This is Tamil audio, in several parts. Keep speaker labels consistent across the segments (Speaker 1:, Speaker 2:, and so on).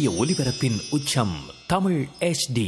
Speaker 1: ஒலிபரப்பின் உச்சம் தமிழ் HD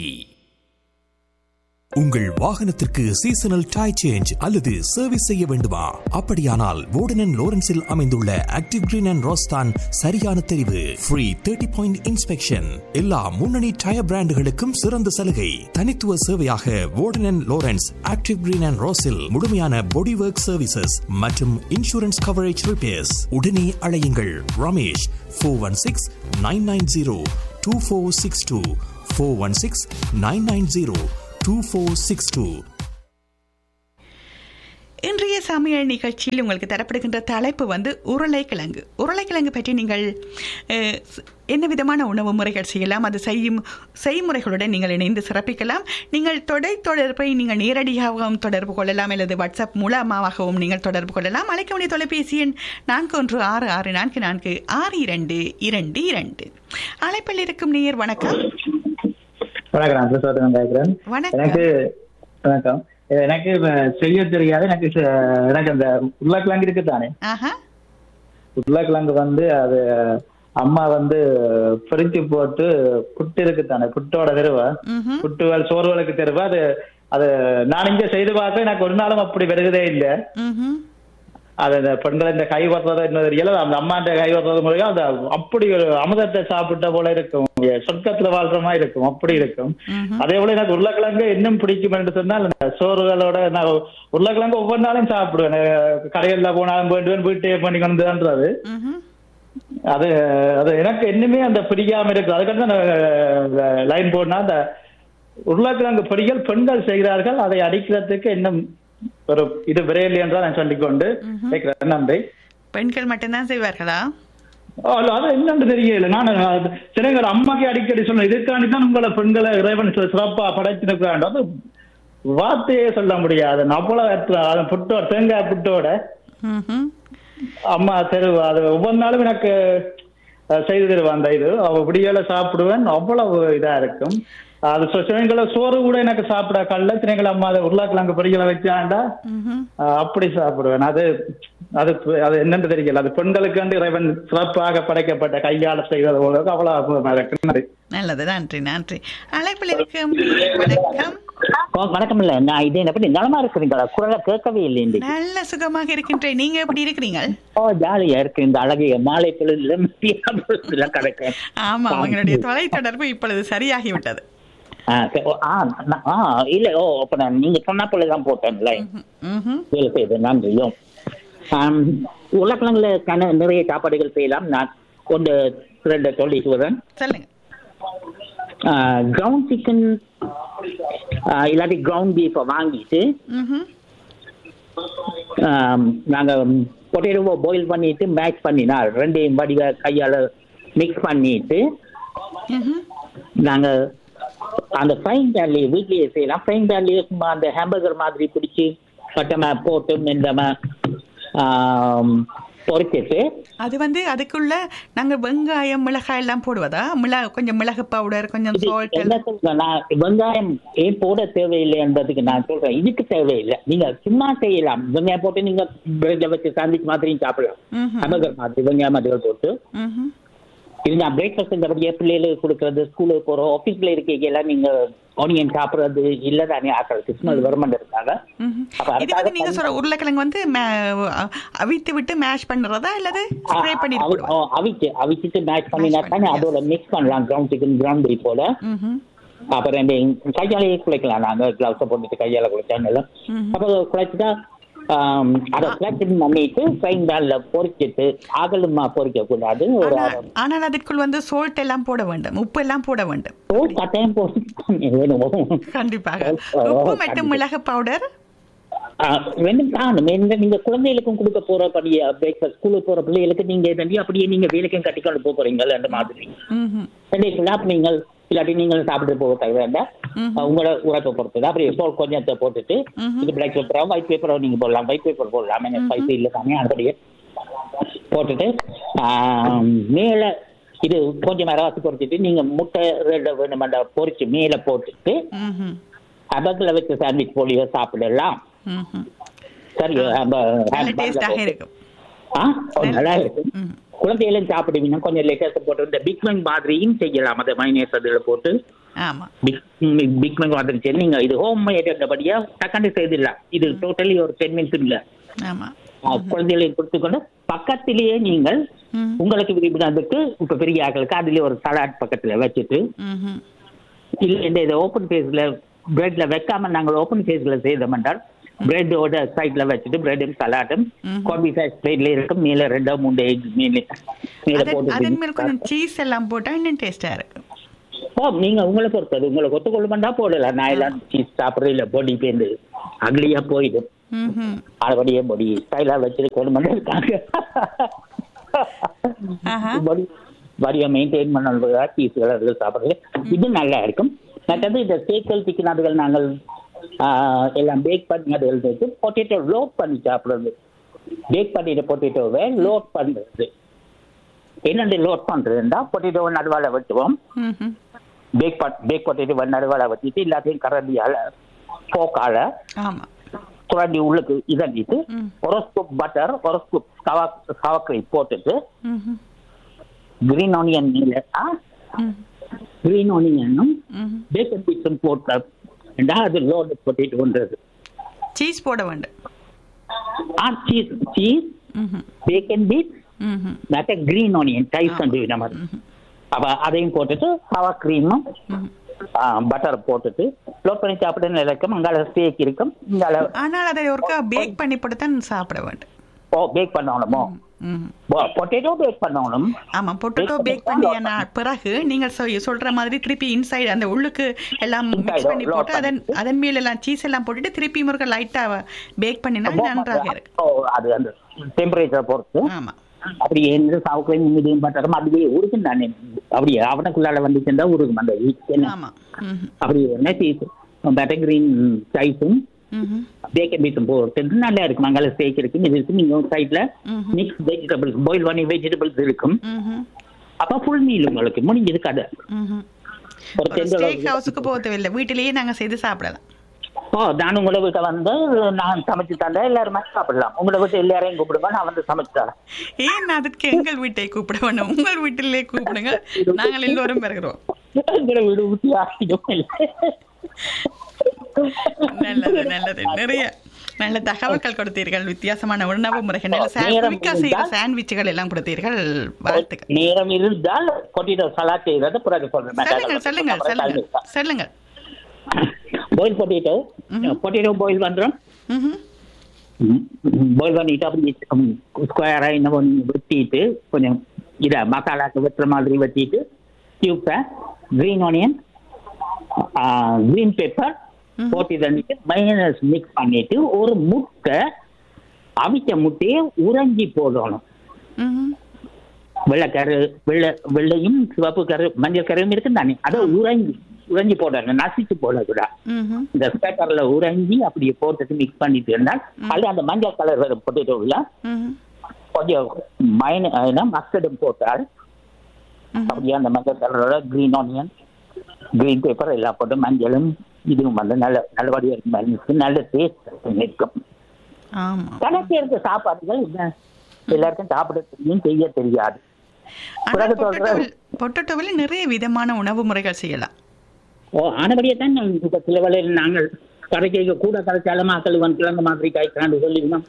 Speaker 2: உங்கள் வாகனத்திற்கு சீசனல் டை சேஞ்ச் அல்லது சர்வீஸ் செய்ய வேண்டுமா அப்படியானால் வோர்டன் லோரன்ஸில் அமைந்துள்ள ஆக்டிவ் கிரீன் அண்ட் ரோஸ்தான் சரியான தெரிவு ஃப்ரீ தேர்ட்டி பாயிண்ட் இன்ஸ்பெக்ஷன் எல்லா முன்னணி டயர் பிராண்டுகளுக்கும் சிறந்த சலுகை தனித்துவ சேவையாக Worden Lawrence active green and ரோஸில் முழுமையான பாடி ஒர்க் சர்வீசஸ் மற்றும் இன்சூரன்ஸ் கவரேஜ் ரிப்பேர்ஸ் உடனே அழையுங்கள் Ramesh four one six nine nine zero two four six two four one six nine nine zero two four six two
Speaker 3: இன்றைய சமையல் நிகழ்ச்சியில் உங்களுக்கு தரப்படுகின்ற தலைப்பு வந்து உருளைக்கிழங்கு உருளைக்கிழங்கு பற்றி நீங்கள் அஹ், ஸ்- என்ன விதமான உணவு முறைகள் செய்யலாம் அது செய்யும் செய்முறைகளுடன் நீங்கள் இணைந்து சிறப்பிக்கலாம் நீங்கள் தொடை தொடர்பை நீங்கள் நேரடியாகவும் தொடர்பு கொள்ளலாம் அல்லது வாட்ஸ்அப் மூலமாகவும் நீங்கள் தொடர்பு கொள்ளலாம் அழைக்க வேண்டிய தொலைபேசி எண் நான்கு ஒன்று ஆறு ஆறு நான்கு நான்கு ஆறு இரண்டு இரண்டு இரண்டு அழைப்பில் இருக்கும் நேயர் வணக்கம்
Speaker 4: வணக்கம் நான் பிரசாதம் கேட்கிறேன்
Speaker 3: வணக்கம்.
Speaker 4: எனக்கு வணக்கம் எனக்கு இப்ப செய்ய தெரியாது எனக்கு ச- எனக்கு அந்த உருளைக்கிழங்கு இருக்கு தானே
Speaker 3: ஆஹா
Speaker 4: உருளைக்கிழங்கு வந்து அது அம்மா வந்து பிரிச்சு போட்டு புட்டு இருக்கு தானே புட்டோட தெருவா
Speaker 3: ம்ஹும்.
Speaker 4: புட்டுகள் சோறுகளுக்கு தெருவா அது அது நான் இங்க செய்து பார்க்க எனக்கு ஒரு நாளும் அப்படி வருகிறதே இல்லை
Speaker 3: ம்ஹும்.
Speaker 4: அது இந்த பெண்கள் இந்த கை வர்றது என்ன தெரியல அந்த அம்மாண்ட கை வர்றது முறையும் அது அப்படி ஒரு அமுதத்தை சாப்பிட்ட போல இருக்கும் சொர்க்கத்துல வாழ்ற மாதிரி இருக்கும் அப்படி இருக்கும் அதே போல எனக்கு உருளைக்கிழங்கு இன்னும் பிடிக்கும் என்று சொன்னால் இந்த சோறுகளோட நான் உருளைக்கிழங்கு ஒவ்வொரு நாளும் சாப்பிடுவேன் அஹ் கடைகள்ல போனாலும் வேண்டுவேன் வீட்டே பண்ணி கொண்டுன்றது
Speaker 3: ம்ஹும்.
Speaker 4: அது அது எனக்கு இன்னுமே அந்த பிடிக்காம இருக்கு அதுக்காக தான் லைன் போடனா அந்த உருளைக்கிழங்கு பொடிகள் பெண்கள் செய்கிறார்கள் அதை அடிக்கிறதுக்கு இன்னும் ஒரு இது விரைவில் என்றால் நான் சொல்லிக்கொண்டு கேட்கிறேன் நன்றி
Speaker 3: பெண்கள் மட்டும்தான் செய்வார்களா
Speaker 4: ஓ, இல்ல, அது என்னன்னு தெரியல நான் அது சிலங்கள் அம்மாக்கு அடிக்கடி சொன்னேன் இதுக்காண்டி தான் உங்களை பெண்களை இறைவன் சி- சிறப்பா படைத்திருக்கிறான் அது வார்த்தையே சொல்ல முடியாது அவ்வளவு அற்புதம். அது புட்டோட தேங்காய் புட்டோட
Speaker 3: ம்ஹும்.
Speaker 4: அம்மா தருவா அது ஒவ்வொரு நாளும் எனக்கு அஹ், செய்து தருவா அந்த இது அவ விடியல சாப்பிடுவேன் அவ்வளவு இதா இருக்கும் அது சொ- சிலங்களை சோறு கூட எனக்கு சாப்பிட கல்ல சிலங்களை அம்மா அதை உருளைக்கிழங்கு பொரியலை வச்சாண்டா
Speaker 3: ம்ஹும்.
Speaker 4: அஹ், அப்படி சாப்பிடுவேன் அது அது அது என்னன்னு தெரியல அது பெண்களுக்கு வந்து இறைவன் சிறப்பாக படைக்கப்பட்ட கையால செய்வது போல அவ்வளவு அற்புதமா இருக்கு நன்றி.
Speaker 3: நல்லது நன்றி நன்றி அழைப்பில் இருக்கும் வணக்கம்
Speaker 5: ஓ, வணக்கம் இல்ல நான் இது என்ன பண்ணி நலமா இருக்கிறீங்களா குரலை கேட்கவே இல்லை இன்னைக்கு
Speaker 3: நல்ல சுகமாக இருக்கின்றேன் நீங்க எப்படி இருக்கிறீங்க
Speaker 5: ஓ ஜாலியா இருக்கு இந்த அழகிய மாலை பொழுதுல மத்தியான பொழுதுல கிடைக்கும்
Speaker 3: ஆமா அவங்களுடைய தொலைத்தொடர்பு இப்பொழுது சரியாகிவிட்டது
Speaker 5: ஆ, சரி, ஓ, ஆ, நான்- ஆ, இல்ல ஓ அப்ப நான் நீங்க சொன்ன தான் போட்டேன்ல
Speaker 3: ம்ஹும்.
Speaker 5: வேலை செய்து நன்றியும் ஆம், உருளைக்கிழங்குல கன நிறைய சாப்பாடுகள் செய்யலாம் நான் கொண்டு ரெண்டு சொல்லிட்டு வரேன்
Speaker 3: சொல்லுங்க
Speaker 5: கிரவுண்ட் சிக்கன் இல்லாட்டி கிரவுண்ட் பீஃபை வாங்கிட்டு
Speaker 3: ம்ஹும்.
Speaker 5: ஆம், நாங்க பொட்டேட்டோவை பாயில் பண்ணிட்டு மேஷ் பண்ணினா ரெண்டையும் வடிவ கையால மிக்ஸ் பண்ணிட்டு
Speaker 3: ம்ஹும்.
Speaker 5: நாங்க அந்த ஃப்ரைங் பேன்லயே வீட்லயே செய்யலாம் ஃப்ரைங் பேன்லயே சும்மா அந்த ஹேம்பர்கர் மாதிரி பிடிச்சி பட்டமா போட்டு மெண்டமா பொரிச்சிட்டு
Speaker 3: அது வந்து அதுக்குள்ள நாங்க வெங்காயம் மிளகாய் எல்லாம் போடுவதா மிளகு கொஞ்சம் மிளகு பவுடர் கொஞ்சம்
Speaker 5: இது
Speaker 3: சால்ட்
Speaker 5: என்ன சொல்றேன் நான் வெங்காயம் ஏன் போட தேவையில்லைன்றதுக்கு நான் சொல்றேன் இதுக்கு தேவையில்லை நீங்க சும்மா செய்யலாம் வெங்காயம் போட்டு நீங்க பிரெட்ல வச்சு சாண்ட்விச் மாதிரியும் சாப்பிடலாம் ஹேம்பர்கர் மாதிரி வெங்காயம் மாதிரிகள் போட்டு
Speaker 3: ம்ஹும்.
Speaker 5: இது நான் பிரேக்ஃபாஸ்ட் இந்த அப்படியே பிள்ளைகளுக்கு கொடுக்கறது ஸ்கூலுக்கு போறோம் ஆஃபீஸ்ல இருக்க எல்லாம் நீங்க ஆனியன் சாப்பிடுறது இல்ல தானே ஆக்களுக்கு ஸ்மெல் வருமானம் இருக்காங்க
Speaker 3: ம்ஹும்.
Speaker 5: அப்ப
Speaker 3: இது
Speaker 5: அதுக்காக
Speaker 3: வந்து நீங்க சொல்ற உருளைக்கிழங்கு வந்து மே- அவித்து விட்டு மேஷ் பண்றதா அல்லது ஸ்ப்ரே பண்ணிட்டு
Speaker 5: அவி-
Speaker 3: போடுவா
Speaker 5: ஆ, அவிச்சு அவிச்சிட்டு மேட்ச் பண்ணினா
Speaker 3: Mash
Speaker 5: தானே
Speaker 3: பண்ணி,
Speaker 5: அதோட மிக்ஸ் பண்ணலாம் கிரவுண்ட் சிக்கன் கிரவுண்ட் பீஃப் போல
Speaker 3: ம்ஹும்.
Speaker 5: அப்புறம் இந்த கையாலேயே குழைக்கலாம் நாங்க கிளவுஸை போட்டுட்டு கையால குழைச்சாங்க அப்போ குழைச்சிட்டா ஆம், அதை குழைச்சிட்டு பண்ணிட்டு ஃப்ரைங் பேன்ல பொரிச்சிட்டு அகலுமா பொரிக்க கூடாது ஒரு
Speaker 3: ஆனா- ஆனால் அதற்குள் வந்து சோல்ட் எல்லாம் போட வேண்டும் உப்பு எல்லாம் போட வேண்டும்
Speaker 5: ஓ கட்டாயம் போட்டு வேணும்
Speaker 3: கண்டிப்பாக
Speaker 5: ஓ,
Speaker 3: உப்பு மற்றும்
Speaker 5: கண்டிப்பா.
Speaker 3: மிளகு பவுடர்
Speaker 5: ஆ, ரெண்டும் காணும் என்ன நீங்க குழந்தைகளுக்கும் கொடுக்க போற படி பிரேக்ஃபாஸ்ட் ஸ்கூலுக்கு போற பிள்ளைகளுக்கு நீங்க தம்பி அப்படியே நீங்க வேலைக்கும் கட்டிக்கொண்டு போக போறீங்க அந்த மாதிரி
Speaker 3: ம்ஹும்.
Speaker 5: ரெண்டு நீங்கள் இல்லாட்டி நீங்கள் சாப்பிட்டு போக தவிர உங்களோட உழைப்பை பொறுத்தது அப்படியே சோல் கொஞ்சத்தை போட்டுட்டு இது பிளாக் பேப்பரோ ஒயிட் பேப்பரோ நீங்க போடலாம் ஒயிட் பேப்பர் போடலாம் எனக்கு ஸ்பைசி இல்லை தானே அப்படியே போட்டுட்டு ஆம், மேல இது கொஞ்சம் மரவாசி பொறிச்சிட்டு நீங்க முட்டை ரெண்டு வேணுமெண்டா பொரிச்சு மேல போட்டுட்டு
Speaker 3: ம்ஹும்.
Speaker 5: அதத்துல வச்சு சாண்ட்விச் போலியோ சாப்பிடலாம்
Speaker 3: ம்ஹும்.
Speaker 5: சரி நம்ம
Speaker 3: நல்ல டேஸ்டாக இருக்கும்
Speaker 5: ஆ ஓ, நல்லா இருக்கு
Speaker 3: ம்.
Speaker 5: குழந்தைகளும் சாப்பிடுவீங்க கொஞ்சம் லேட்டஸ்ட் போட்டு இந்த பிக் மேங் மாதிரியும் செய்யலாம் அதை மைனேஸ் அதில் போட்டு
Speaker 3: ஆமா
Speaker 5: பிக் பிக் மேங் மாதிரி சரி நீங்க இது ஹோம் மேட்படியா டக்காண்டு செய்திடலாம் இது டோட்டலி ஒரு டென் மினிட்ஸ் இல்ல
Speaker 3: ஆமா
Speaker 5: அஹ் குழந்தைகளை கொடுத்துக்கொண்டு பக்கத்திலேயே நீங்கள்
Speaker 3: ம்.
Speaker 5: உங்களுக்கு விரும்பினதுக்கு இப்ப பெரிய ஆட்களுக்கு அதுலயே ஒரு சலாட் பக்கத்துல வச்சுட்டு
Speaker 3: ம்ஹும்.
Speaker 5: இல்ல இந்த இதை ஓப்பன் ஃபேஸ்ல பிரெட்ல வைக்காம நாங்கள் ஓப்பன் ஃபேஸ்ல செய்தோம் என்றால் பிரெட்டோட சைட்ல வச்சுட்டு பிரெட்டும் சலாட்டும்
Speaker 3: ம்ஹும்.
Speaker 5: கோபி சைஸ் பிளேட்ல இருக்கும் மேல ரெண்டோ மூணு எக் மேல மேல
Speaker 3: அதன் அதன் மேல்
Speaker 5: போட்டு
Speaker 3: கொஞ்சம் சீஸ் எல்லாம் போட்டா இன்னும் டேஸ்டா இருக்கும்
Speaker 5: ஓ நீங்க உங்களை பொறுத்தது உங்களை ஒத்துக்கொள்ளுமெண்டா போடலாம் நான் எல்லாம் சீஸ் சாப்பிட்றது இல்ல பொடி பேந்து அக்லியா போயிடும்
Speaker 3: ம்ஹும்.
Speaker 5: அதுபடியே பொடி ஸ்டைலா வச்சுட்டு கொண்டு இருக்காங்க
Speaker 3: ஆஹா.
Speaker 5: பொடி வடியை மெயின்டைன் பண்ண சீஸ்கள் அதுகள் சாப்பிட்றது இது நல்லா இருக்கும் மற்றது இந்த சேக்கல் திக்கினதுகள் நாங்கள் ஆஹ், எல்லாம் பேக் பண்ணி அதுகள் வச்சு பொட்டேட்டோ லோட் பண்ணி சாப்பிடுறது பேக் பண்ணிட்ட பொட்டேட்டோவை லோட் பண்றது என்னென்ன லோட் பண்றதுன்னா பொட்டேட்டோவை நடுவால வச்சுவோம்
Speaker 3: ம்ஹும்.
Speaker 5: பேக் பட் பேக் பொட்டேட்டோ நடுவால வச்சுட்டு எல்லாத்தையும் கரண்டியால போக்கால
Speaker 3: ஆமா
Speaker 5: குரண்டி உள்ளுக்கு இதண்டிட்டு
Speaker 3: ம்.
Speaker 5: ஒரு ஸ்கூப் பட்டர் ஒரு ஸ்கூப் சவா சவக்கரை போட்டுட்டு
Speaker 3: ம்ஹும்.
Speaker 5: கிரீன் ஆனியன் நீல
Speaker 3: ம்.
Speaker 5: கிரீன் ஆனியனும்
Speaker 3: ம்ஹும்.
Speaker 5: பேக்கன் பீட்ஸும் போட்ட அது லோடு போட்டுட்டு வந்தது
Speaker 3: சீஸ் போட வேண்டும்
Speaker 5: ஆ சீஸ் சீஸ்
Speaker 3: ம்ஹும்.
Speaker 5: பேக்கன் பீட்ஸ்
Speaker 3: ம்ஹும்.
Speaker 5: மற்ற கிரீன் ஆனியன் டைஸ்
Speaker 3: ஆமா.
Speaker 5: வந்து நம்ம அப்ப அதையும் போட்டுட்டு சவா கிரீமும்
Speaker 3: ம்ஹும்.
Speaker 5: பட்டர் போட்டுட்டு லோட் பண்ணி சாப்பிட நல்லா இருக்கும் அங்கால ஸ்டேக் இருக்கும் இங்கால
Speaker 3: ஆனால் அதை ஒருக்கா பேக் பண்ணி போட்டு தான் சாப்பிட வேண்டும்
Speaker 5: ஓ பேக் பண்ணணுமோ
Speaker 3: ம்.
Speaker 5: பொட்டேட்டோ பேக் பண்ணணும்
Speaker 3: ஆமா பொட்டேட்டோ பேக் பண்ணிய நா- பிறகு நீங்கள் சொ- சொல்ற மாதிரி திருப்பி இன்சைடு அந்த உள்ளுக்கு எல்லாம் மிக்ஸ்
Speaker 5: Inside,
Speaker 3: பண்ணி
Speaker 5: load
Speaker 3: போட்டு அதன்
Speaker 5: பண்ணிட்டு.
Speaker 3: அதன் மேல எல்லாம் சீஸ் எல்லாம் போட்டுட்டு திருப்பி முருக லைட்டா பேக் பண்ணினா நன்றாக இருக்கு
Speaker 5: ஓ, அது அந்த டெம்பரேச்சர் பொறுத்து
Speaker 3: ஆமா
Speaker 5: அப்படி எந்த சாவுக்களையும் இங்கேயும் பட்டரும் அப்படியே உருக்கும் தானே அப்படியே அவனுக்குள்ளால வந்துச்சுன்னா உருகும் அந்த heat என்ன
Speaker 3: ஆமா ம்ஹும்.
Speaker 5: அப்படி என்ன சீஸ் பட்டர் கிரீன் சைஸும்
Speaker 3: ம்ஹும்.
Speaker 5: பேக்கன் பீஸும் போட்டு நல்லா இருக்கும் அங்கால ஸ்டேக் இருக்கும் இது இருக்கும் நீங்க சைட்ல
Speaker 3: ம்ஹும்.
Speaker 5: மிக்ஸ் வெஜிடபிள்ஸ் பாயில் பண்ணி வெஜிடபிள்ஸ் இருக்கும்
Speaker 3: ம்ஹும்.
Speaker 5: அப்ப ஃபுல் மீல் உங்களுக்கு முடிஞ்சது கதை
Speaker 3: ம்ஹும்.
Speaker 5: ஒரு
Speaker 3: ஒரு
Speaker 5: டென்
Speaker 3: ஸ்டேக் ஹவுஸுக்கு போக தேவையில்லை வீட்டிலேயே நாங்க செய்து சாப்பிடலாம்
Speaker 5: ஓ நான் உங்களோட வீட்டை வந்து நான் சமைச்சு தந்தேன் எல்லாருமே சாப்பிடலாம் உங்களோட வீட்டு எல்லாரையும் கூப்பிடுங்க நான் வந்து சமைச்சு தரேன்
Speaker 3: ஏன் அதுக்கு எங்கள் வீட்டை கூப்பிட வேணும் உங்கள் வீட்டிலே கூப்பிடுங்க நாங்கள் எல்லோரும் பெறுகிறோம்
Speaker 5: எங்களோட வீடு ஊட்டி ஆகிடும்
Speaker 3: நல்லது நல்லது நிறைய நல்ல தகவல்கள் கொடுத்தீர்கள் வித்தியாசமான உணவு முறைகள் நல்ல சாண்ட்-
Speaker 5: நேரம்
Speaker 3: குயிக்கா செய்கிற
Speaker 5: இருந்தால்
Speaker 3: சாண்ட்விச்சுகள் எல்லாம் கொடுத்தீர்கள் வாழ்த்துக்கள்
Speaker 5: நேரம் இருந்தால் பொட்டேட்டோ சலாட் செய்யறது பிறகு
Speaker 3: சொல்லுங்கள் சொல்லுங்கள் சொல்லுங்கள் சொல்லுங்கள்
Speaker 5: பாயில் பொட்டேட்டோ பொட்டேட்டோ பாயில் பண்றோம்
Speaker 3: ம்ஹும்.
Speaker 5: பாயில் பண்ணிட்டு அப்படி ஸ்கொயரா என்ன பண்ணி வெட்டிட்டு கொஞ்சம் இத மசாலாக்கு வெட்டுற மாதிரி வெட்டிட்டு கியூப்ஸை கிரீன் ஆனியன் கிரீன் பெப்பர் போட்டு தண்ணிட்டு மைனஸ் மிக்ஸ் பண்ணிட்டு ஒரு முட்டை அவிச்ச முட்டையை உறைஞ்சி போடணும்
Speaker 3: ம்ஹும்.
Speaker 5: வெள்ளைக்கரு வெள்ளை வெள்ளையும் சிவப்பு கரு மஞ்சள் கருவும் இருக்கு தானே அதை உறைஞ்சி உறைஞ்சி போடணும் நசிச்சு போடக்கூடாது
Speaker 3: ம்ஹும்.
Speaker 5: இந்த ஸ்பேக்கர்ல உறைஞ்சி அப்படியே போட்டுட்டு மிக்ஸ் பண்ணிட்டு இருந்தால் அது அந்த மஞ்சள் கலர் வரும் பொட்டேட்டோவில்
Speaker 3: ம்ஹும்.
Speaker 5: கொஞ்சம் மைன மஸ்டர்டும் போட்டால்
Speaker 3: ம்ஹும்.
Speaker 5: அப்படியே அந்த மஞ்சள் கலரோட கிரீன் ஆனியன் கிரீன் பேப்பர் எல்லாம் போட்டு மஞ்சளும் இதுவும் வந்து நல்ல நல்லபடியா இருக்கும் மனுஷனுக்கு நல்ல டேஸ்ட் இருக்கும்
Speaker 3: ஆமா
Speaker 5: கணக்கு இருக்க சாப்பாடுகள் என்ன எல்லாருக்கும் சாப்பிட தெரியும் செய்ய தெரியாது
Speaker 3: ஆனா
Speaker 5: பிறகு சொல்ற-
Speaker 3: பொட்டட்டோவில் பொட்டட்டோவில் நிறைய விதமான உணவு முறைகள் செய்யலாம்
Speaker 5: ஓ ஆனபடியே தான் நாங்கள் இப்ப சில வேளையில் நாங்கள் கரைக்க கூட கரைச்சாலும் மக்கள் வந்து கிழங்கு மாதிரி காய்க்கிறான்னு சொல்லிக்கணும்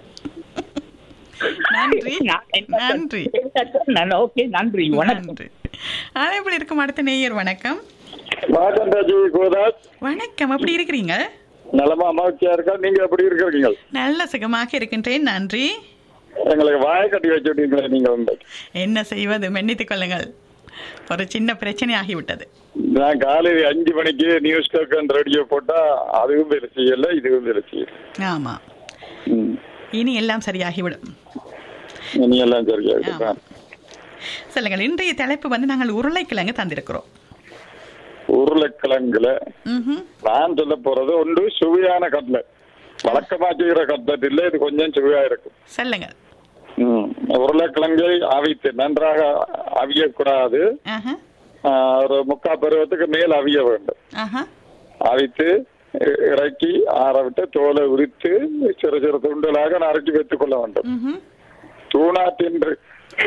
Speaker 3: நன்றி
Speaker 5: நான் என்ன
Speaker 3: நன்றி
Speaker 5: நான் ஓகே நன்றி வணக்கம்
Speaker 3: நன்றி அழைப்பில் இருக்கும் அடுத்த நேயர் வணக்கம்
Speaker 6: வணக்கம் ராஜி கோதாஸ்
Speaker 3: வணக்கம் எப்படி இருக்கிறீங்க
Speaker 6: நலமா மகிழ்ச்சியா இருக்கா நீங்க எப்படி இருக்கிறீங்க
Speaker 3: நல்ல சுகமாக இருக்கின்றேன் நன்றி
Speaker 6: எங்களுக்கு வாய கட்டி வச்சுட்டீங்களே நீங்க வந்து
Speaker 3: என்ன செய்வது மன்னித்துக் கொள்ளுங்கள் ஒரு சின்ன பிரச்சனை ஆகிவிட்டது
Speaker 6: நான் காலையில அஞ்சு மணிக்கு நியூஸ் டோக்கன் ரேடியோ போட்டா அதுவும் வேலை செய்யல இதுவும் வேலை செய்யல
Speaker 3: ஆமா
Speaker 6: ம்.
Speaker 3: இனி எல்லாம் சரியாகிவிடும்
Speaker 6: இனி எல்லாம் சரியா
Speaker 3: ஆமா.
Speaker 6: இருக்கா
Speaker 3: சொல்லுங்கள் இன்றைய தலைப்பு வந்து நாங்கள் உருளைக்கிழங்கு தந்திருக்கிறோம்
Speaker 6: உருளைக்கிழங்குல
Speaker 3: ம்ஹும்.
Speaker 6: நான் சொல்ல போறது ஒன்று சுவையான கட்லட் வழக்கமா செய்யற கட்லட் இல்ல இது கொஞ்சம் சுவையா இருக்கும்
Speaker 3: சொல்லுங்கள்
Speaker 6: ம். உருளைக்கிழங்கை அவித்து நன்றாக அவியக்கூடாது
Speaker 3: ஆஹா
Speaker 6: ஆஹ், ஒரு முக்கா பருவத்துக்கு மேல் அவிய வேண்டும்
Speaker 3: ஆஹா
Speaker 6: அவித்து இ- இறக்கி ஆற விட்டு தோலை உரித்து சிறு சிறு துண்டுகளாக நறுக்கி வைத்துக் கொள்ள வேண்டும்
Speaker 3: ம்ஹும்.
Speaker 6: தூணா தின்று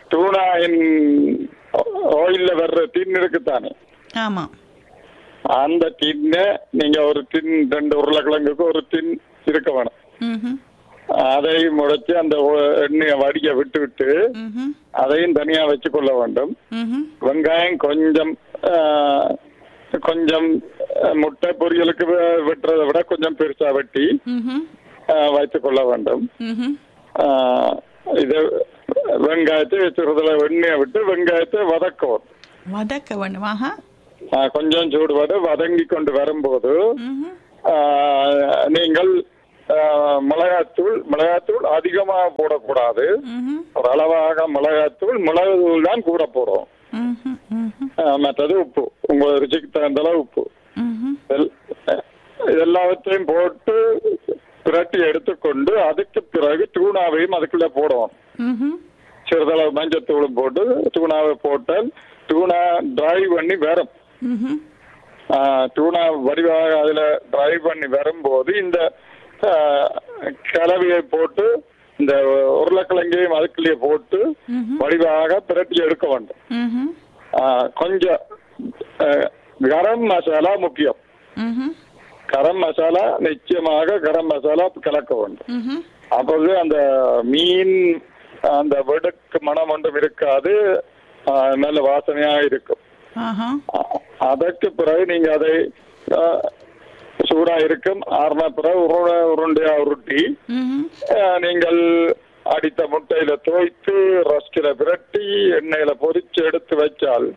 Speaker 6: டூனாயின் ஆயில்ல வர்ற டின் இருக்குத்தானே
Speaker 3: ஆமா
Speaker 6: அந்த டின்ன நீங்க ஒரு டின் ரெண்டு உருளைக்கிழங்குக்கு ஒரு டின் இருக்க வேணும்
Speaker 3: ம்ஹும்.
Speaker 6: அதை முளைச்சு அந்த ஒ- எண்ணெயை வடிய விட்டு விட்டு
Speaker 3: ம்ஹும்.
Speaker 6: அதையும் தனியா வச்சு கொள்ள வேண்டும்
Speaker 3: ம்ஹும்.
Speaker 6: வெங்காயம் கொஞ்சம் ஆ, கொஞ்சம் ஆ, முட்டை பொரியலுக்கு வெ- வெட்டுறதை விட கொஞ்சம் பெருசா வெட்டி
Speaker 3: ம்ஹும்.
Speaker 6: வைத்துக் கொள்ள வேண்டும்
Speaker 3: ம்ஹும்.
Speaker 6: ஆ, இது வெங்காயத்தை சிறிதுல எண்ணெயை விட்டு வெங்காயத்தை வதக்கவும்
Speaker 3: வதக்க வேண்டுமாக
Speaker 6: ஆ, கொஞ்சம் சூடுபட்டு வதங்கி கொண்டு வரும்போது ஆ, நீங்கள் ஆ, மிளகாத்தூள் மிளகாத்தூள் அதிகமா போடக்கூடாது ஒரு அளவாக மிளகாத்தூள் மிளகு தூள் தான் கூட போடும் ஆ, மற்றது உப்பு உங்க ருச்சிக்கு தகுந்த அளவு உப்பு எல்- இது எல்லாவற்றையும் போட்டு பிரட்டி எடுத்துக்கொண்டு அதுக்கு பிறகு தூணாவையும் அதுக்குள்ள போடுவோம் சிறிதளவு மஞ்சத்தூளும் போட்டு தூணாவை போட்டால் தூணா டிரை பண்ணி வரும் ஆ, டூனா வடிவாக அதுல டிரை பண்ணி வரும்போது இந்த ஆ, கலவையை போட்டு இந்த உருளைக்கிழங்கையும் அதுக்குள்ளேயே போட்டு வடிவாக பிரட்டி எடுக்க வேண்டும் ஆ, கொஞ்சம் ஆ, கரம் மசாலா முக்கியம் கரம் மசாலா நிச்சயமாக கரம் மசாலா கலக்க வேண்டும் அப்போது அந்த மீன் அந்த வெடுக்கு மனம் ஒன்றும் இருக்காது ஆ, நல்ல வாசனையா இருக்கும்
Speaker 3: ஆஹா
Speaker 6: அ- அதற்கு பிறகு நீங்க அதை ஆ, சூடா இருக்கும் ஆறுன பிறகு உருண்டை உருண்டையா உருட்டி ஆ, நீங்கள் அடித்த முட்டையில தோய்த்து ரஸ்கில பிரட்டி எண்ணெயில பொரிச்சு எடுத்து வச்சால்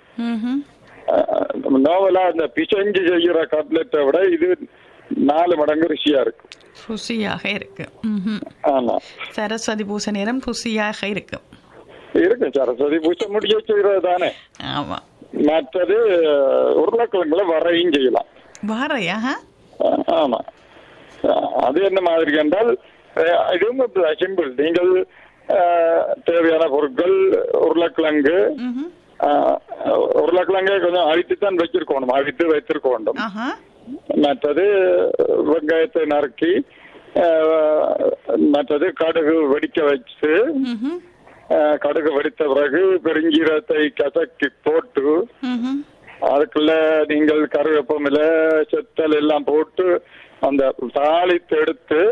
Speaker 6: நோவலா இந்த பிசைஞ்சு செய்யற கட்லெட்டை விட இது நாலு மடங்கு ருசியா இருக்கும்
Speaker 3: ருசியாக இருக்கு ம்ஹும்.
Speaker 6: ஆமா
Speaker 3: சரஸ்வதி பூச நேரம் ருசியாக இருக்கும்
Speaker 6: இருக்கும் சரஸ்வதி பூஜை முடிய செய்யறது தானே
Speaker 3: ஆமா
Speaker 6: மற்றது உருளைக்கிழங்குல வரையும் செய்யலாம்
Speaker 3: வாரையா
Speaker 6: ஆ- ஆமா ஆ- அது என்ன மாதிரி என்றால் அஹ், இதுவும் சிம்பிள் நீங்கள் அஹ், தேவையான பொருட்கள் உருளைக்கிழங்கு அஹ், உருளைக்கிழங்கை கொஞ்சம் அழித்து தான் வச்சிருக்கணும் அழித்து வைத்திருக்க வேண்டும்
Speaker 3: ஆஹா
Speaker 6: மற்றது வெங்காயத்தை நறுக்கி அஹ், மற்றது கடுகு வெடிக்க வச்சு அஹ், கடுகு வெடித்த பிறகு பெருஞ்சீரத்தை கசக்கி போட்டு அதுக்குள்ள நீங்கள் கருவேப்பமில செத்தல் எல்லாம் போட்டு அந்த தாளித்து எடுத்து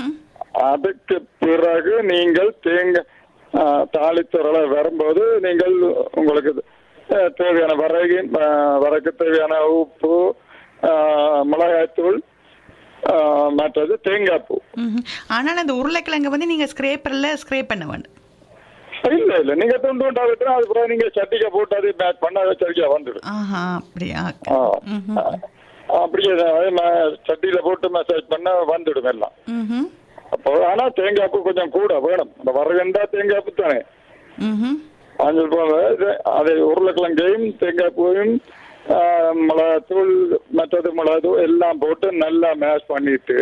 Speaker 6: அதுக்கு பிறகு நீங்கள் தேங்காய் ஆ, தாளித்துறல வரும்போது நீங்கள் உங்களுக்கு ஆ, தேவையான வரைகு ஆ, வரைக்கு தேவையான உப்பு ஆ, மிளகாய்த்தூள் ஆ, மற்றது தேங்காய் பூ
Speaker 3: ம்ஹும். ஆனால் அந்த உருளைக்கிழங்கு வந்து நீங்க ஸ்கிரேப்பர்ல ஸ்கிரேப் பண்ண வேண்டும்
Speaker 6: இல்ல இல்ல நீங்க துண்டு துண்டா விட்டுனா அது பிறகு நீங்க சட்டிக்க போட்டு அது மேட்ச் பண்ண சரியா வந்துடும்
Speaker 3: ஆஹா அப்படியா
Speaker 6: ஆ. ஆ. அப்படியே அதே ம- சட்டியில போட்டு மசாஜ் பண்ண வந்துடும் எல்லாம்
Speaker 3: ம்ஹும்.
Speaker 6: அப்போ ஆனா தேங்காய் பூ கொஞ்சம் கூட வேணும் இந்த வரகண்டா தேங்காய் பூ தானே
Speaker 3: ம்ஹும்.
Speaker 6: மஞ்சள் போக அதை உருளைக்கிழங்கையும் தேங்காய் பூவையும் ஆ, மிளகாத்தூள் மற்றது மிளகாத்தூள் எல்லாம் போட்டு நல்லா மேஷ் பண்ணிட்டு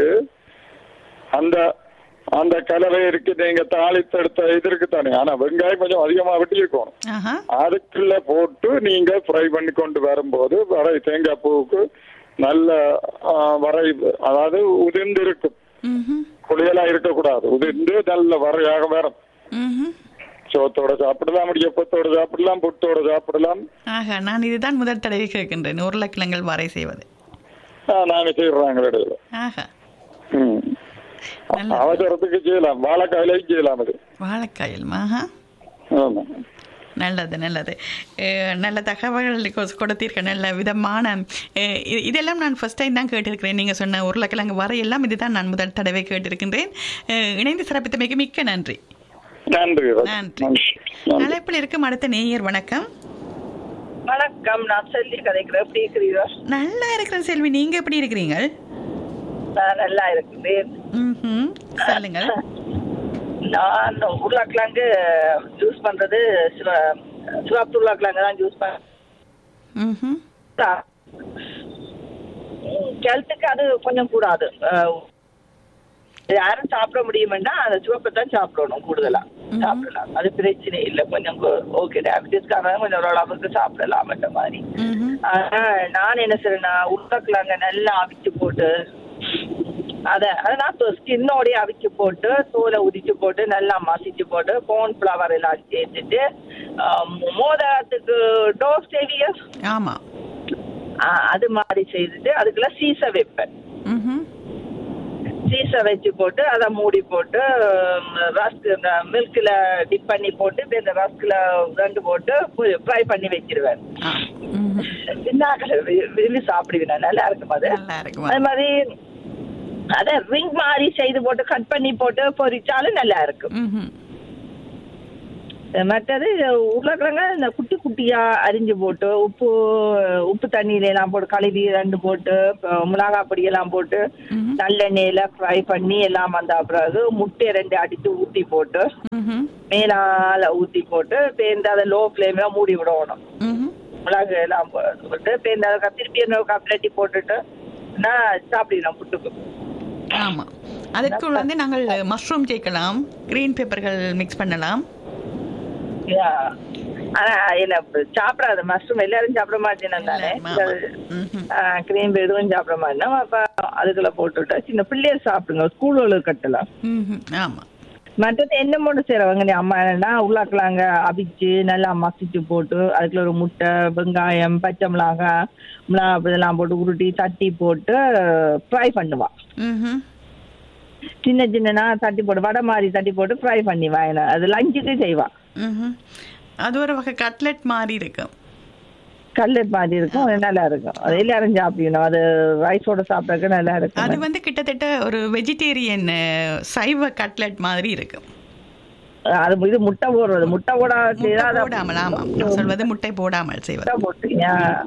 Speaker 6: அந்த அந்த கலவை இருக்கு நீங்க தாளித்து எடுத்த இது இருக்கு தானே ஆனா வெங்காயம் கொஞ்சம் அதிகமா வெட்டி இருக்கணும்
Speaker 3: ஆஹா
Speaker 6: அதுக்குள்ள போட்டு நீங்க ஃப்ரை பண்ணி கொண்டு வரும்போது வரை தேங்காய் பூவுக்கு நல்ல ஆ, வரை அதாவது உதிர்ந்து இருக்கும்
Speaker 3: ம்ஹும்.
Speaker 6: குளியலா இருக்கக்கூடாது உதிர்ந்து நல்ல வரையாக வரும்
Speaker 3: ம்ஹும்.
Speaker 6: சோத்தோட சாப்பிடலாம் இடியப்பத்தோட சாப்பிடலாம் புட்டோட சாப்பிடலாம்
Speaker 3: ஆஹா நான் இதுதான் முதல் தடவை கேட்கின்றேன் உருளைக்கிழங்கள் வரை செய்வது
Speaker 6: ஆ, நாங்க செய்யறோம் எங்களிடையில
Speaker 3: ஆஹா
Speaker 6: ம்.
Speaker 3: நல்லது.
Speaker 6: அவசரத்துக்கு செய்யலாம் வாழைக்காயிலையும் செய்யலாம் அது
Speaker 3: வாழைக்காயில் ஆஹா
Speaker 6: ஆமா
Speaker 3: நல்லது நல்லது அஹ், நல்ல தகவல்கள் கொ- கொடுத்தீர்கள் நல்ல விதமான அஹ், இது- இதெல்லாம் நான் ஃபர்ஸ்ட் டைம் தான் கேட்டிருக்கிறேன் நீங்கள் சொன்ன உருளைக்கிழங்கு வரையெல்லாம் இதுதான் நான் முதல் தடவை கேட்டிருக்கின்றேன் அஹ், இணைந்து சிறப்பித்தமைக்கு மிக்க நன்றி
Speaker 6: நன்றி ராஜ்.
Speaker 3: நன்றி
Speaker 6: நன்றி நன்றி.
Speaker 3: அழைப்பில் இருக்கும் அடுத்த நேயர் வணக்கம்
Speaker 7: வணக்கம் நான் செல்வி கதைக்கிறேன் எப்படி இருக்கிறீங்க
Speaker 3: நல்லா இருக்கிறேன் செல்வி நீங்க எப்படி இருக்கிறீங்க
Speaker 7: நான் நல்லா இருக்கிறேன்
Speaker 3: ம்ஹும். சொல்லுங்கள்
Speaker 7: நான் உருளைக்கிழங்கு ஜூஸ் பண்றது சிவ சிவப்பு உருளைக்கிழங்கு தான் ஜூஸ் பண்ண
Speaker 3: ம்ஹும்.
Speaker 7: ஹெல்த்துக்கு அது கொஞ்சம் கூடாது அஹ், யாரும் சாப்பிட முடியுமென்னா அந்த சிவப்பை தான் சாப்பிடணும் கூடுதலா சாப்பிடலாம் அது பிரச்சனை இல்லை கொஞ்சம் ஓகே டயபிட்டிஸ்க்காரங்க கொஞ்சம் ஓரளவுக்கு சாப்பிடலாம் அந்த மாதிரி
Speaker 3: ம்ஹும்.
Speaker 7: ஆனா நான் என்ன செய்றேன்னா உருளைக்கிழங்க நல்லா அவிச்சு போட்டு அத அத நான் ஸ்கின்னோடய அவிச்சு போட்டு தோலை உரிச்சு போட்டு நல்லா மசிச்சு போட்டு கோன் ஃபிளவர் எல்லாம் சேர்த்துட்டு ஆம், மோதகத்துக்கு டோஸ் தேவிய
Speaker 3: ஆமா
Speaker 7: அது மாதிரி செய்துட்டு அதுக்குள்ள சீச வைப்பேன்
Speaker 3: ம்ஹும்.
Speaker 7: சீச வச்சு போட்டு அதை மூடி போட்டு ரஸ்க் இந்த மில்க்ல டிப் பண்ணி போட்டு இப்ப இந்த ரஸ்க்ல ரெண்டு போட்டு ஃப்ரை பண்ணி வச்சிருவேன்
Speaker 3: ஆ. ம்ஹும்.
Speaker 7: சின்னாக்கள் விரும்பி சாப்பிடுவேன் நல்லா இருக்கும் அது
Speaker 3: நல்லா இருக்கும்
Speaker 7: அது மாதிரி அத ரிங் மாதிரி செய்து போட்டு கட் பண்ணி போட்டு பொரிச்சாலும் நல்லா இருக்கும்
Speaker 3: ம்ஹும்.
Speaker 7: மற்றது உருளைக்கிழங்க இந்த குட்டி குட்டியா அரிஞ்சு போட்டு உப்பு உப்பு தண்ணியில எல்லாம் போட்டு கழுவி ரெண்டு போட்டு அப்புறம் மிளகாய் பொடி எல்லாம் போட்டு நல்லெண்ணெயில ஃப்ரை பண்ணி எல்லாம் வந்த பிறகு முட்டையை ரெண்டு அடிச்சு ஊத்தி போட்டு
Speaker 3: ம்ஹும்.
Speaker 7: மேலால ஊத்தி போட்டு பேருந்து அதை லோ ஃப்ளேம்ல மூடி விடணும்
Speaker 3: ம்ஹும்.
Speaker 7: மிளகு எல்லாம் போட்டு பேருந்து அதை திருப்பி என்ன கப்லட்டி போட்டுட்டு நான் சாப்பிடணும் புட்டுக்கு
Speaker 3: ஆமா அதற்கு வந்து நாங்கள் மஷ்ரூம் சேர்க்கலாம் கிரீன் பெப்பர்கள் மிக்ஸ் பண்ணலாம்
Speaker 7: Yeah. ஆனா என்ன சாப்பிடாத மஷ்ரூம் எல்லாரும் சாப்பிட மாட்டேன் தானே
Speaker 3: எல்லாரும், ஆமா. ம்ஹும்.
Speaker 7: கிரீம் எதுவும் சாப்பிட மாட்டேன் அப்ப அதுக்குள்ள போட்டுவிட்டா சின்ன பிள்ளையர் சாப்பிடுங்க ஸ்கூல் கட்டலாம்
Speaker 3: ம்ஹும். ஆமா
Speaker 7: மற்றது என்ன மட்டும் செய்யறவங்க நீ அம்மா என்னன்னா உருளாக்கிழங்க அவிச்சு நல்லா மசிச்சு போட்டு அதுக்குள்ள ஒரு முட்டை வெங்காயம் பச்சை மிளகாய் மிளகா இதெல்லாம் போட்டு உருட்டி தட்டி போட்டு ஃப்ரை பண்ணுவா
Speaker 3: ம்ஹும்.
Speaker 7: சின்ன சின்னனா தட்டி போட்டு வடை மாதிரி தட்டி போட்டு ஃப்ரை பண்ணிவா என்ன அது லஞ்சுக்கு செய்வா
Speaker 3: ம்ஹும். அது ஒரு வகை கட்லெட் மாதிரி இருக்கும்
Speaker 7: கல்லட் மாதிரி இருக்கும் அது நல்லா இருக்கும் அது எல்லாரும் சாப்பிடணும் அது ரைஸோட சாப்பிடறதுக்கு நல்லா
Speaker 3: அது
Speaker 7: இருக்கும்
Speaker 3: வந்து கிட்டத்தட்ட ஒரு வெஜிடேரியன் சைவ கட்லெட் மாதிரி இருக்கும்
Speaker 7: அது இது முட்டை போடுறது முட்டை போட
Speaker 3: முட்டை போடாமல் ஆமாம் நான் சொல்வது முட்டை போடாமல் செய்வது
Speaker 7: முட்டை போட்டீங்க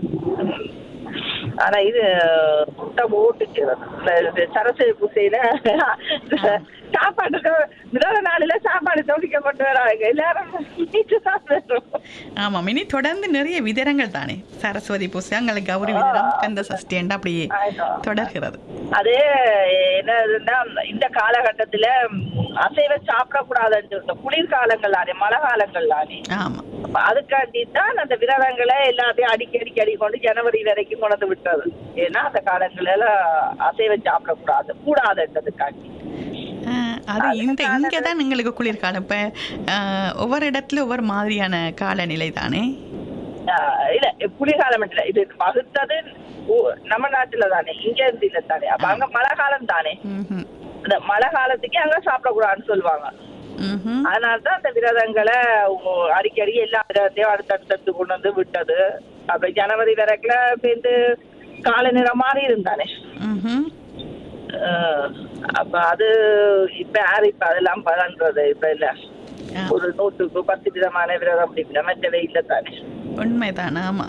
Speaker 7: ஆனா இது முட்டை போட்டுக்கிறது இந்த- இந்த சரஸ்வதி பூசையில சாப்பாட்டுக்கு முதல் நாளில சாப்பாடு தோடிக்கப்பட்டு வராங்க எல்லாரும் வீட்டு சாப்பிடுறோம்
Speaker 3: ஆமாம் இனி தொடர்ந்து நிறைய விதரங்கள் தானே சரஸ்வதி பூசை அங்கே கௌரி விதரம் கந்த சஷ்டியண்டா அப்படியே தொடர்கிறது
Speaker 7: அது என்னதுன்னா இந்த காலகட்டத்துல அசைவ சாப்பிடக்கூடாதுன்னு சொல்லிட்டு குளிர்காலங்கள் தானே மழை காலங்கள் தானே
Speaker 3: ஆமாம்
Speaker 7: அப்ப அதுக்காண்டி தான் அந்த விரதங்களை எல்லாத்தையும் அடிக்கடி அடி கொண்டு ஜனவரி வரைக்கும் கொண்டு விட்டது ஏன்னா அந்த காலங்களில அசைவம் சாப்பிடக்கூடாது கூடாதுன்றதுக்காண்டி
Speaker 3: ஆஹ், அது இந்த இங்கே தான் எங்களுக்கு குளிர்காலம் இப்போ ஒவ்வொரு இடத்துல ஒவ்வொரு மாதிரியான காலநிலை தானே
Speaker 7: ஆஹ் இல்ல குளிர்காலம் இல்ல இது வகுத்தது ஊ- நம்ம நாட்டுல தானே இங்க இருந்து இல்ல தானே அப்ப அங்க மழை காலம் தானே
Speaker 3: ம்ஹும்.
Speaker 7: அந்த மழை காலத்துக்கு அங்க சாப்பிடக்கூடாதுன்னு சொல்லுவாங்க
Speaker 3: ம்ஹும்.
Speaker 7: அதனாலதான் அந்த விரதங்களை உ- அடிக்கடி எல்லா விரதத்தையும் அடுத்தடுத்து கொண்டு வந்து விட்டது அப்ப ஜனவரி வரைக்குல சேர்ந்து கால நிறம் மாறி இருந்தானே
Speaker 3: ம்ஹும்.
Speaker 7: அஹ் அப்ப அது இப்ப யாரு இப்ப அதெல்லாம் பலன்றது இப்ப இல்ல
Speaker 3: ஆ,
Speaker 7: ஒரு நூற்றுக்கு பத்து விதமான விரதம் அப்படி மற்றவை இல்ல தானே
Speaker 3: உண்மைதான் ஆமா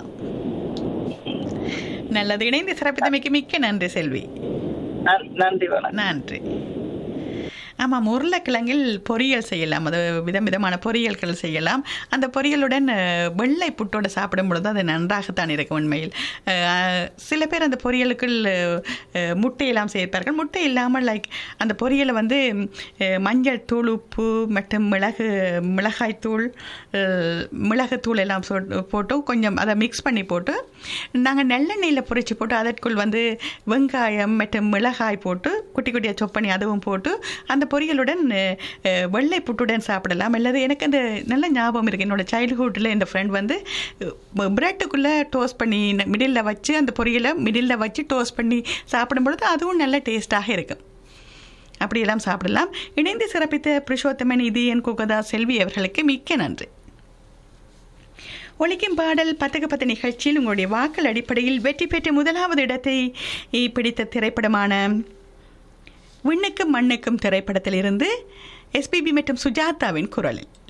Speaker 3: நல்லது இணைந்து சிறப்பித்தமைக்கு மிக்க நன்றி செல்வி
Speaker 7: நன்- நன்றி வணக்கம்
Speaker 3: நன்றி ஆமாம் உருளைக்கிழங்கில் பொரியல் செய்யலாம் அது விதம் விதமான பொரியல்கள் செய்யலாம் அந்த பொரியலுடன் அஹ், வெள்ளை புட்டோட சாப்பிடும் பொழுது அது நன்றாகத்தான் இருக்கும் உண்மையில் அஹ், சில பேர் அந்த பொரியலுக்குள் அஹ், முட்டையெல்லாம் சேர்ப்பார்கள் முட்டை இல்லாமல் லைக் அந்த பொரியலை வந்து அஹ், மஞ்சள் தூள் உப்பு மற்றும் மிளகு மிளகாய் தூள் அஹ், மிளகுத்தூள் எல்லாம் சொட்டு- போட்டு கொஞ்சம் அதை மிக்ஸ் பண்ணி போட்டு நாங்கள் நல்லெண்ணெயில் பொரிச்சு போட்டு அதற்குள் வந்து வெங்காயம் மற்றும் மிளகாய் போட்டு குட்டி குட்டியாக சொப் பண்ணி அதுவும் போட்டு அந்த பொரியலுடன் அஹ், அஹ், வெள்ளை புட்டுடன் சாப்பிடலாம் அல்லது எனக்கு அந்த நல்ல ஞாபகம் இருக்குது என்னோட சைல்ட்ஹுட்டில் என் ஃப்ரெண்ட் வந்து பிரெட்டுக்குள்ளே டோஸ்ட் பண்ணி மிடில் வச்சு அந்த பொரியலை மிடில் வச்சு டோஸ்ட் பண்ணி சாப்பிடும் பொழுது அதுவும் நல்ல டேஸ்ட்டாக இருக்கும் அப்படியெல்லாம் சாப்பிடலாம் இணைந்து சிறப்பித்த புருஷோத்தமன் இது என் குகதா செல்வி அவர்களுக்கு மிக்க நன்றி ஒலிக்கும் பாடல் பத்துக்கு பத்து நிகழ்ச்சியில் உங்களுடைய வாக்கள் அடிப்படையில் வெற்றி பெற்ற முதலாவது இடத்தை பிடித்த திரைப்படமான விண்ணுக்கும் மண்ணுக்கும் திரைப்படத்திலிருந்து எஸ்பிபி மற்றும் சுஜாதாவின் குரலில்